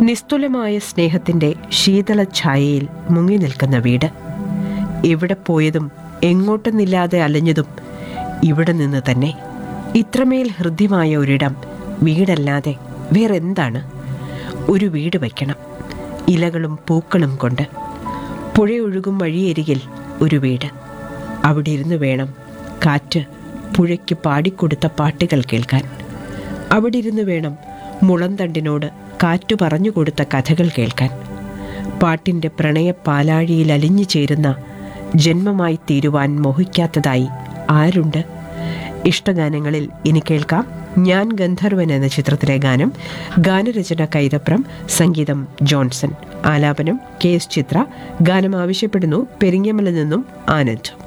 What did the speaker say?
നിസ്തുലമായ സ്നേഹത്തിന്റെ ശീതള ഛായയിൽ മുങ്ങി നിൽക്കുന്ന വീട് എവിടെ പോയതും എങ്ങോട്ടെന്നില്ലാതെ അലഞ്ഞതും ഇവിടെ നിന്ന് തന്നെ ഇത്രമേൽ ഹൃദ്യമായ ഒരിടം വീടല്ലാതെ വേറെന്താണ് ഒരു വീട് വയ്ക്കണം ഇലകളും പൂക്കളും കൊണ്ട് പുഴയൊഴുകും വഴിയരികിൽ ഒരു വീട് അവിടെ ഇരുന്ന് വേണം കാറ്റ് പുഴയ്ക്ക് പാടിക്കൊടുത്ത പാട്ടുകൾ കേൾക്കാൻ അവിടെ ഇരുന്ന് വേണം മുളന്തണ്ടിനോട് കാറ്റു പറഞ്ഞു കൊടുത്ത കഥകൾ കേൾക്കാൻ പാട്ടിൻ്റെ പ്രണയ പാലാഴിയിൽ അലിഞ്ഞു ചേരുന്ന ജന്മമായി തീരുവാൻ മോഹിക്കാത്തതായി ആരുണ്ട് ഇഷ്ടഗാനങ്ങളിൽ ഇനി കേൾക്കാം ഞാൻ ഗന്ധർവൻ എന്ന ചിത്രത്തിലെ ഗാനം ഗാനരചന കൈതപ്രം സംഗീതം ജോൺസൺ ആലാപനം കെ എസ് ചിത്ര ഗാനം ആവശ്യപ്പെടുന്നു പെരിങ്ങമല നിന്നും ആനന്ദ്